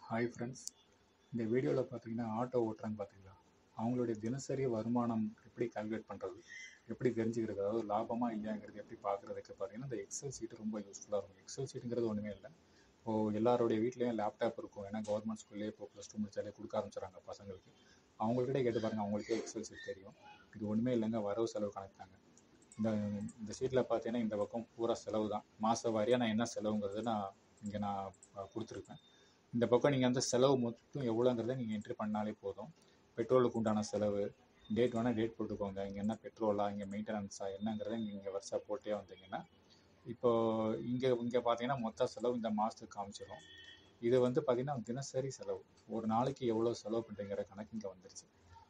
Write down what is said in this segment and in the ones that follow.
hi friends இந்த வீடியோவில் பார்த்தீங்கன்னா ஆட்டோ ஓட்டுறாங்க பார்த்தீங்களா அவங்களுடைய தினசரி வருமானம் எப்படி கால்குலேட் பண்ணுறது எப்படி தெரிஞ்சுக்கிறது அதாவது லாபமாக இல்லையாங்கிறது எப்படி பார்க்குறதுக்கு பார்த்தீங்கன்னா இந்த எக்ஸல் சீட்டு ரொம்ப யூஸ்ஃபுல்லாக இருக்கும் எக்ஸல் சீட்டுங்கிறது ஒன்றுமே இல்லை இப்போது எல்லாருடைய வீட்லேயும் லேப்டாப் இருக்கும் ஏன்னா கவர்மெண்ட் ஸ்கூல்லேயே இப்போ ப்ளஸ் டூ முடிச்சாலே கொடுக்க ஆரம்பிச்சிடறாங்க பசங்களுக்கு அவங்கள்கிட்ட கேட்டு பாருங்கள் அவங்களுக்கே எக்ஸல் சீட் தெரியும் இது ஒன்றுமே இல்லைங்க வரவு செலவு கணக்கு தாங்க இந்த இந்த சீட்டில் பார்த்தீங்கன்னா இந்த பக்கம் பூரா செலவு தான் மாத வாரியாக நான் என்ன செலவுங்கிறது நான் இங்கே நான் அஹ், கொடுத்துருக்கேன் இந்த பக்கம் நீங்கள் வந்து செலவு மொத்தம் எவ்வளோங்கிறத நீங்கள் என்ட்ரி பண்ணாலே போதும் பெட்ரோலுக்கு உண்டான செலவு டேட் வேணால் டேட் போட்டுக்கோங்க இங்கே என்ன பெட்ரோலா இங்கே மெயின்டெனன்ஸா என்னங்கிறத நீங்கள் வருஷா போட்டே வந்தீங்கன்னா இப்போ இங்கே இங்கே பார்த்தீங்கன்னா மொத்த செலவு இந்த மாதத்துக்கு காமிச்சிடும் இது வந்து பார்த்தீங்கன்னா தினசரி செலவு ஒரு நாளைக்கு எவ்வளோ செலவு பண்ணுறீங்கிற கணக்கு இங்கே வந்துருச்சு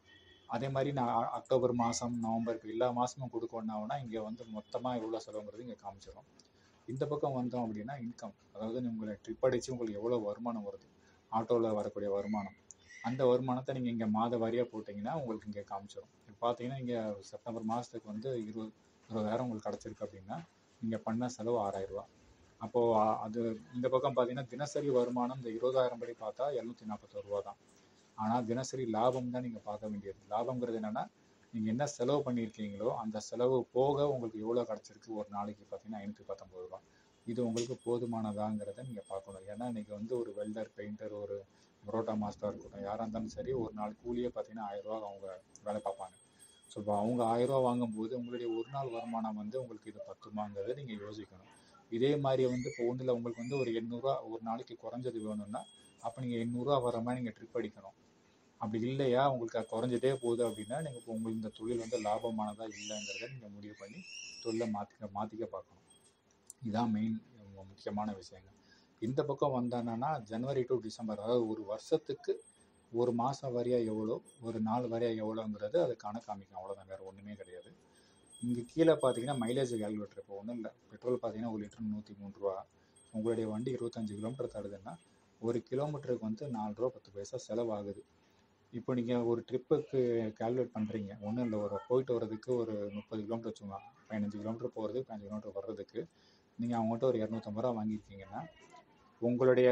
அதே மாதிரி நான் அ- அக்டோபர் மாதம் நவம்பர் இப்போ எல்லா மாதமும் கொடுக்கணுன்னா இங்கே வந்து மொத்தமாக எவ்வளோ செலவுங்கிறது இங்கே காமிச்சிடும் இந்த பக்கம் வந்தோம் அப்படின்னா இன்கம் அதாவது உங்களை ட்ரிப் அடித்து உங்களுக்கு எவ்வளோ வருமானம் வருது ஆட்டோவில் வரக்கூடிய வருமானம் அந்த வருமானத்தை நீங்கள் இங்கே மாத வாரியாக போட்டிங்கன்னா உங்களுக்கு இங்கே காமிச்சிடும் இப்போ பார்த்தீங்கன்னா இங்கே செப்டம்பர் மாதத்துக்கு வந்து இருபது இருபதாயிரம் உங்களுக்கு கிடச்சிருக்கு அப்படின்னா நீங்கள் பண்ண செலவு ஆறாயிரரூவா அப்போது அது இந்த பக்கம் பார்த்தீங்கன்னா தினசரி வருமானம் இந்த இருபதாயிரம் படி பார்த்தா எழுநூற்றி நாற்பத்தோரு ரூபா தான் ஆனால் தினசரி லாபம் தான் நீங்கள் பார்க்க வேண்டியது லாபங்கிறது என்னென்னா நீங்கள் என்ன செலவு பண்ணியிருக்கீங்களோ அந்த செலவு போக உங்களுக்கு எவ்வளோ கிடச்சிருக்கு ஒரு நாளைக்கு பார்த்தீங்கன்னா ஐநூற்றி பத்தொம்பது ரூபா இது உங்களுக்கு போதுமானதாங்கிறத நீங்கள் பார்க்கணும் ஏன்னா இன்றைக்கி வந்து ஒரு வெல்டர் பெயிண்டர் ஒரு பரோட்டா மாஸ்டர் இருக்கட்டும் யாராக இருந்தாலும் சரி ஒரு நாள் கூலியே பார்த்தீங்கன்னா ஆயிரரூவா அவங்க வேலை பார்ப்பாங்க ஸோ இப்போ அவங்க ஆயிரரூவா வாங்கும்போது உங்களுடைய ஒரு நாள் வருமானம் வந்து உங்களுக்கு இது பத்துமாங்கிறத நீங்கள் யோசிக்கணும் இதே மாதிரி வந்து இப்போ ஒன்றில் உங்களுக்கு வந்து ஒரு எண்ணூறுரூவா ஒரு நாளைக்கு குறைஞ்சது வேணும்னா அப்போ நீங்கள் எண்ணூறுரூவா வர மாதிரி நீங்கள் ட்ரிப் அடிக்கணும் அப்படி இல்லையா உங்களுக்கு அது குறைஞ்சிட்டே போகுது அப்படின்னா நீங்கள் இப்போ உங்களுக்கு இந்த தொழில் வந்து லாபமானதா இல்லைங்கிறத நீங்கள் முடிவு பண்ணி தொழிலை மாற்றிக்க மாற்றிக்க பார்க்கணும் இதான் மெயின் முக்கியமான விஷயங்கள் இந்த பக்கம் வந்தாங்கன்னா ஜனவரி டு டிசம்பர் அதாவது ஒரு வருஷத்துக்கு ஒரு மாதம் வரையாக எவ்வளோ ஒரு நாள் வரையாக எவ்வளோங்கிறது அது கணக்கு காமிக்கும் அவ்வளோதான் வேறு ஒன்றுமே கிடையாது இங்கே கீழே பார்த்தீங்கன்னா மைலேஜ் கேல்குலேட்டர் இப்போ ஒன்றும் இல்லை பெட்ரோல் பார்த்தீங்கன்னா ஒரு லிட்டர் நூற்றி மூணு ரூபா உங்களுடைய வண்டி இருபத்தஞ்சு கிலோமீட்டர் தருதுன்னா ஒரு கிலோமீட்டருக்கு வந்து நாலு ரூபா பத்து பைசா செலவாகுது இப்போ நீங்கள் ஒரு ட்ரிப்புக்கு கால்குலேட் பண்ணுறீங்க ஒன்றும் இல்லை ஒரு போயிட்டு வர்றதுக்கு ஒரு முப்பது கிலோமீட்டர் வச்சுக்கோங்க பதினஞ்சு கிலோமீட்டர் போகிறதுக்கு பதினஞ்சு கிலோமீட்டர் வர்றதுக்கு நீங்கள் அவங்ககிட்ட ஒரு இரநூத்தம்பது ரூபா வாங்கியிருக்கீங்கன்னா உங்களுடைய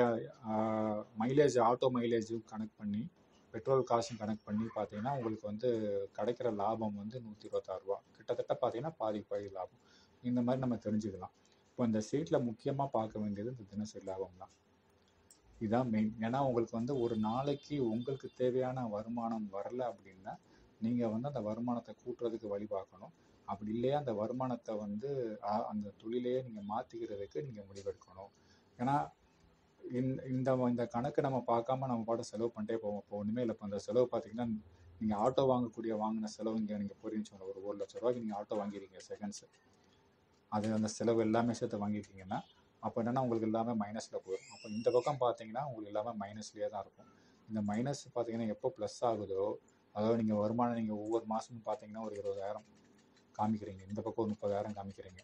மைலேஜ் ஆட்டோ மைலேஜ் கனெக்ட் பண்ணி பெட்ரோல் காசும் கனெக்ட் பண்ணி பார்த்தீங்கன்னா உங்களுக்கு வந்து கிடைக்கிற லாபம் வந்து நூற்றி இருபத்தாறு ரூபா கிட்டத்தட்ட பார்த்தீங்கன்னா பாதி பாதி லாபம் இந்த மாதிரி நம்ம தெரிஞ்சுக்கலாம் இப்போ இந்த சீட்டில் முக்கியமாக பார்க்க வேண்டியது இந்த தினசரி லாபம் தான் இதுதான் மெயின் ஏன்னா உங்களுக்கு வந்து ஒரு நாளைக்கு உங்களுக்கு தேவையான வருமானம் வரல அப்படின்னா நீங்கள் வந்து அந்த வருமானத்தை கூட்டுறதுக்கு வழி பார்க்கணும் அப்படி இல்லையா அந்த வருமானத்தை வந்து அ- அந்த தொழிலையே நீங்கள் மாற்றிக்கிறதுக்கு நீங்கள் முடிவெடுக்கணும் ஏன்னா இந்த இந்த இந்த கணக்கு நம்ம பார்க்காம நம்ம பாட்டு செலவு பண்ணிட்டே போவோம் இப்போ ஒன்றுமே இல்லை இப்போ அந்த செலவு பார்த்தீங்கன்னா நீங்கள் ஆட்டோ வாங்கக்கூடிய வாங்கின செலவு இங்கே நீங்கள் புரிஞ்சு ஒரு ஒரு லட்ச ரூபாய்க்கு நீங்கள் ஆட்டோ வாங்கிருக்கீங்க செகண்ட்ஸு அது அந்த செலவு எல்லாமே சேர்த்து வாங்கியிருக்கீங்கன்னா அப்போ என்னென்னா உங்களுக்கு எல்லாமே மைனஸில் போயிடும் அப்போ இந்த பக்கம் பார்த்தீங்கன்னா உங்களுக்கு எல்லாமே மைனஸ்லேயே தான் இருக்கும் இந்த மைனஸ் பார்த்தீங்கன்னா எப்போ ப்ளஸ் ஆகுதோ அதாவது நீங்கள் வருமானம் நீங்கள் ஒவ்வொரு மாதமும் பார்த்தீங்கன்னா ஒரு இருபதாயிரம் காமிக்கிறீங்க இந்த பக்கம் ஒரு முப்பதாயிரம் காமிக்கிறீங்க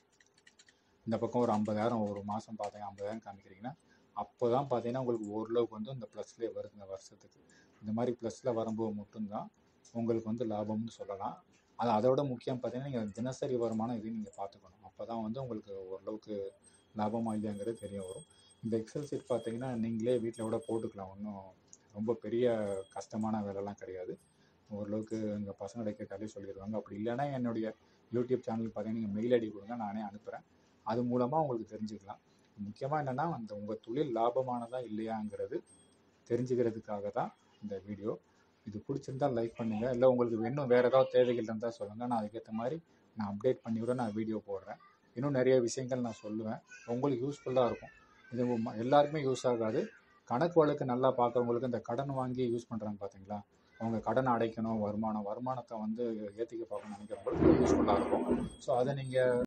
இந்த பக்கம் ஒரு ஐம்பதாயிரம் ஒரு மாதம் பார்த்தீங்க ஐம்பதாயிரம் காமிக்கிறீங்கன்னா அப்போ தான் பார்த்தீங்கன்னா உங்களுக்கு ஓரளவுக்கு வந்து இந்த ப்ளஸ்லேயே வருது இந்த வருஷத்துக்கு இந்த மாதிரி ப்ளஸில் வரும்போது மட்டும்தான் உங்களுக்கு வந்து லாபம்னு சொல்லலாம் அது அதோட முக்கியம் பார்த்தீங்கன்னா நீங்கள் தினசரி வருமானம் இதையும் நீங்கள் பார்த்துக்கணும் அப்போ தான் வந்து உங்களுக்கு ஓரளவுக்கு லாபமா இல்லையாங்கிறது தெரிய வரும் இந்த எக்ஸல் சீட் பார்த்தீங்கன்னா நீங்களே வீட்டில் கூட போட்டுக்கலாம் ஒன்றும் ரொம்ப பெரிய கஷ்டமான வேலைலாம் கிடையாது ஓரளவுக்கு எங்கள் பசங்களை கேட்டாலே சொல்லிடுவாங்க அப்படி இல்லைன்னா என்னுடைய யூடியூப் சேனல் பார்த்தீங்கன்னா நீங்கள் மெயில் ஐடி கொடுங்க நானே அனுப்புகிறேன் அது மூலமாக உங்களுக்கு தெரிஞ்சுக்கலாம் முக்கியமாக என்னென்னா அந்த உங்கள் தொழில் லாபமானதா இல்லையாங்கிறது தெரிஞ்சுக்கிறதுக்காக தான் இந்த வீடியோ இது பிடிச்சிருந்தா லைக் பண்ணுங்கள் இல்லை உங்களுக்கு இன்னும் வேறு ஏதாவது தேவைகள் இருந்தால் சொல்லுங்கள் நான் அதுக்கேற்ற மாதிரி நான் அப்டேட் பண்ணி விட நான் வீடியோ போடுறேன் இன்னும் நிறைய விஷயங்கள் நான் சொல்லுவேன் உங்களுக்கு யூஸ்ஃபுல்லாக இருக்கும் இது ம- எல்லாருக்குமே யூஸ் ஆகாது கணக்கு வழக்கு நல்லா பார்க்குறவங்களுக்கு இந்த கடன் வாங்கி யூஸ் பண்ணுறாங்க பார்த்தீங்களா அவங்க கடன் அடைக்கணும் வருமானம் வருமானத்தை வந்து ஏற்றிக்க பார்க்கணும்னு நினைக்கிறவங்களுக்கு யூஸ்ஃபுல்லாக இருக்கும் ஸோ அதை நீங்கள்